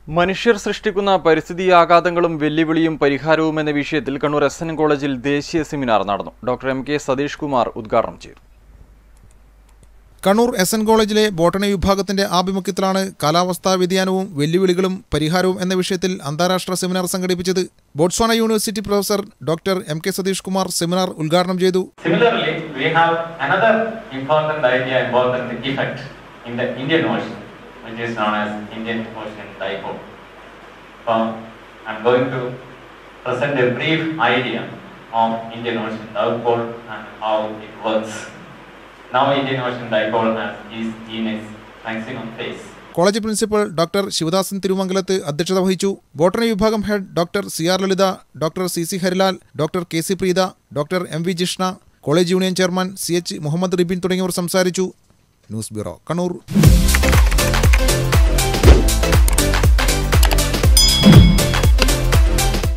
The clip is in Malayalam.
മനുഷ്യർ സൃഷ്ടിക്കുന്ന പരിസ്ഥിതി ആഘാതങ്ങളും വെല്ലുവിളിയും പരിഹാരവും എന്ന വിഷയത്തിൽ കണ്ണൂർ എസ് എൻ കോളേജിൽ ദേശീയ സെമിനാർ നടന്നു doctor M K Satish Kumar ഉദ്ഘാടനം ചെയ്തു കണ്ണൂർ എസ് എൻ കോളേജിലെ ബോട്ടണി വിഭാഗത്തിന്റെ ആഭിമുഖ്യത്തിലാണ് കാലാവസ്ഥാ വ്യതിയാനവും വെല്ലുവിളികളും പരിഹാരവും എന്ന വിഷയത്തിൽ അന്താരാഷ്ട്ര സെമിനാർ സംഘടിപ്പിച്ചത് Botswana university professor doctor M K Satish Kumar seminar ഉദ്ഘാടനം ചെയ്തു Similarly, we have another important idea, important effect in the Indian Ocean, which is known as Indian Ocean Dipole. So, I'm going to present a brief idea of Indian Ocean Dipole and how it works. Now, Indian Ocean Dipole has is in its maximum phase. College principal doctor Sivadasan Thirumangalath അധ്യക്ഷത വഹിച്ചു ബോട്ടണി വിഭാഗം head doctor C R Lalitha doctor C C Harilal doctor K C Preetha doctor M V Jishna college union chairman C H Muhammad Ribin തുടങ്ങിയവർ സംസാരിച്ചു ന്യൂസ് ബ്യൂറോ കണ്ണൂർ